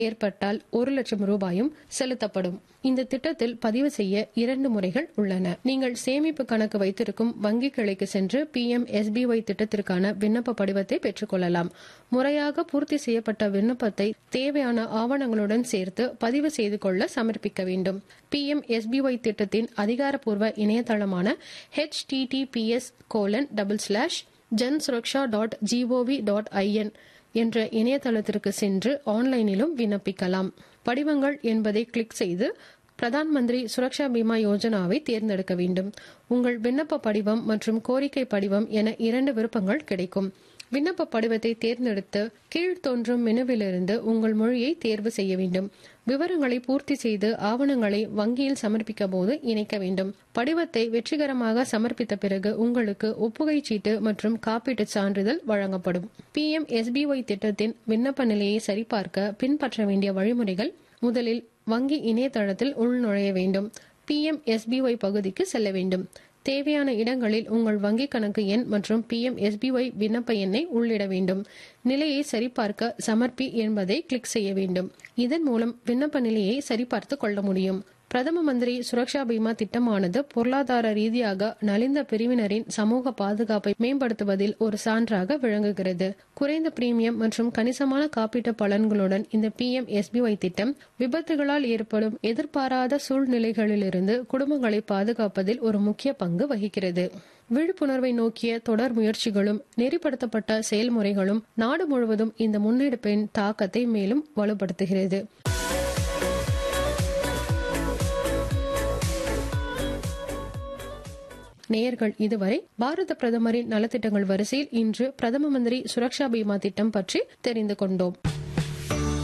ஏற்பட்டால் ஒரு லட்சம் ரூபாயும் செலுத்தப்படும் இந்த திட்டத்தில் பதிவு செய்ய இரண்டு முறைகள் உள்ளன நீங்கள் சேமிப்பு கணக்கு வைத்திருக்கும் வங்கி கிளைக்கு சென்று பி எம் எஸ்பிஒய் திட்டத்திற்கான விண்ணப்ப படிவத்தை பெற்றுக்கொள்ளலாம் முறையாக பூர்த்தி செய்யப்பட்ட விண்ணப்பத்தை தேவையான ஆவணங்களுடன் சேர்த்து பதிவு செய்து கொள்ள சமர்ப்பிக்க வேண்டும் பி எம் எஸ்பிஒய் திட்டத்தின் அதிகாரப்பூர்வ இணையதளமான H TTPS colon double slash Jan Suraksha dot GOV dot IN என்ற இணையதளத்திற்கு சென்று ஆன்லைனிலும் விண்ணப்பிக்கலாம் படிவங்கள் என்பதை கிளிக் செய்து பிரதான் மந்திரி சுரக்ஷா பீமா யோஜனாவை தேர்ந்தெடுக்க வேண்டும் உங்கள் விண்ணப்ப படிவம் மற்றும் கோரிக்கை படிவம் என இரண்டு விருப்பங்கள் கிடைக்கும் விண்ணப்ப படிவத்தை தேர்ந்தெடுத்து கீழ் தோன்றும் மெனுவிலிருந்து உங்கள் மொழியை தேர்வு செய்ய வேண்டும் விவரங்களை பூர்த்தி செய்து ஆவணங்களை வங்கியில் சமர்ப்பிக்க போது இணைக்க வேண்டும் படிவத்தை வெற்றிகரமாக சமர்ப்பித்த பிறகு உங்களுக்கு ஒப்புகை சீட்டு மற்றும் காப்பீட்டுச் சான்றிதழ் வழங்கப்படும் பி எம் எஸ்பிஒய் திட்டத்தின் விண்ணப்ப நிலையை சரிபார்க்க பின்பற்ற வேண்டிய வழிமுறைகள் முதலில் வங்கி இணையதளத்தில் உள்நுழைய வேண்டும் பி எம் எஸ்பிஒய் பகுதிக்கு செல்ல வேண்டும் தேவையான இடங்களில் உங்கள் வங்கி கணக்கு எண் மற்றும் பி எம் எஸ்பிஒய் விண்ணப்ப எண்ணை உள்ளிட வேண்டும் நிலையை சரிபார்க்க சமர்ப்பி என்பதை கிளிக் செய்ய வேண்டும் இதன் மூலம் விண்ணப்ப நிலையை சரிபார்த்து கொள்ள முடியும் பிரதம மந்திரி சுரக்ஷா பீமா திட்டமானது பொருளாதார ரீதியாக நலிந்த பிரிவினரின் சமூக பாதுகாப்பை மேம்படுத்துவதில் ஒரு சான்றாக விளங்குகிறது குறைந்த பிரீமியம் மற்றும் கணிசமான காப்பீட்டு பலன்களுடன் இந்த பி எம் எஸ்பிஒய் திட்டம் விபத்துகளால் ஏற்படும் எதிர்பாராத சூழ்நிலைகளிலிருந்து குடும்பங்களை பாதுகாப்பதில் ஒரு முக்கிய பங்கு வகிக்கிறது விழிப்புணர்வை நோக்கிய தொடர் முயற்சிகளும் நெறிப்படுத்தப்பட்ட செயல்முறைகளும் நாடு முழுவதும் இந்த முன்னெடுப்பின் தாக்கத்தை மேலும் வலுப்படுத்துகிறது நேயர்கள் இதுவரை பாரத பிரதமரின் நலத்திட்டங்கள் வரிசையில் இன்று பிரதம மந்திரி சுரக்ஷா பீமா திட்டம் பற்றி தெரிந்து கொண்டோம்